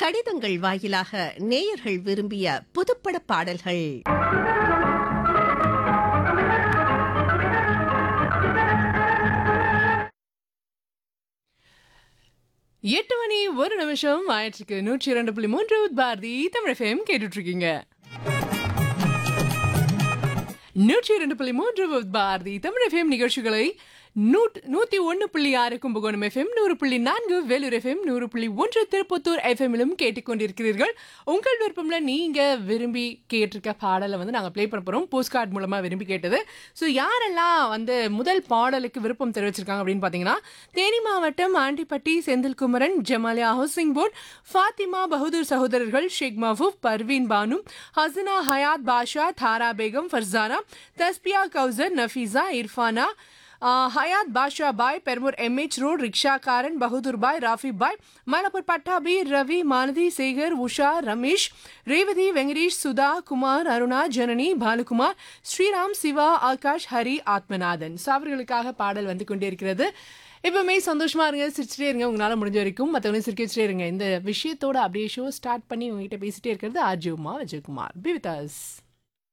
கடிதங்கள் வாயிலாக நேயர்கள் விரும்பிய புதுப்பட பாடல்கள் எட்டு மணி ஒரு நிமிஷம் ஆயிடுச்சு நூற்றி இரண்டு புள்ளி மூன்று பாரதி தமிழ் எஃப்எம் கேட்டுட்டு இருக்கீங்க நூற்றி இரண்டு புள்ளி மூன்று பாரதி தமிழ் எஃப்எம் நிகழ்ச்சிகளை நூட் நூத்தி ஒன்னு புள்ளி ஆறு கும்பகோணம் எஃப்எம் நூறு புள்ளி நான்கு வேலூர் எஃப்எம் நூறு புள்ளி ஒன்று திருப்பத்தூர் எஃப்எம்மிலும் கேட்டுக்கொண்டிருக்கிறீர்கள் உங்கள் விருப்பம்ல நீங்க விரும்பி கேட்டிருக்க பாடலை வந்து நாங்க ப்ளே பண்ண போறோம் போஸ்ட் கார்டு மூலமா விரும்பி கேட்டது ஸோ யாரெல்லாம் வந்து முதல் பாடலுக்கு விருப்பம் தெரிவிச்சிருக்காங்க அப்படின்னு பாத்தீங்கன்னா தேனி மாவட்டம் ஆண்டிப்பட்டி செந்தில்குமரன் ஜமாலியா ஹவுசிங் போர்ட் ஃபாத்திமா பகதூர் சகோதரர்கள் ஷேக் மஹூப் பர்வீன் பானு ஹசனா ஹயாத் பாஷா தாரா பேகம் ஃபர்சானா தஸ்பியா கௌசர் நஃபீஸா இர்ஃபானா ஆஹ், ஹயாத் பாஷா பாய் பெர்மூர் எம்ஹெச் ரோட் ரிக்ஷாக்காரன் பகதூர் பாய் ராஃபி பாய் மலப்பூர் பட்டாபி ரவி மாலதி சேகர் உஷா ரமேஷ் ரேவதி வெங்கடேஷ் சுதா குமார் அருணா ஜனனி பாலுகுமார் ஸ்ரீராம் சிவா ஆகாஷ் ஹரி ஆத்மநாதன் ஸோ அவர்களுக்காக பாடல் வந்து கொண்டே இருக்கிறது எப்பவுமே சந்தோஷமா இருங்க சிரிச்சிட்டே இருங்க உங்களால முடிஞ்ச வரைக்கும் மற்றவங்க சிரிக்க வச்சுட்டே இருங்க இந்த விஷயத்தோட அப்படியே ஷோ ஸ்டார்ட் பண்ணி உங்ககிட்ட பேசிட்டே இருக்கிறது RJ Uma Vijayakumar be with as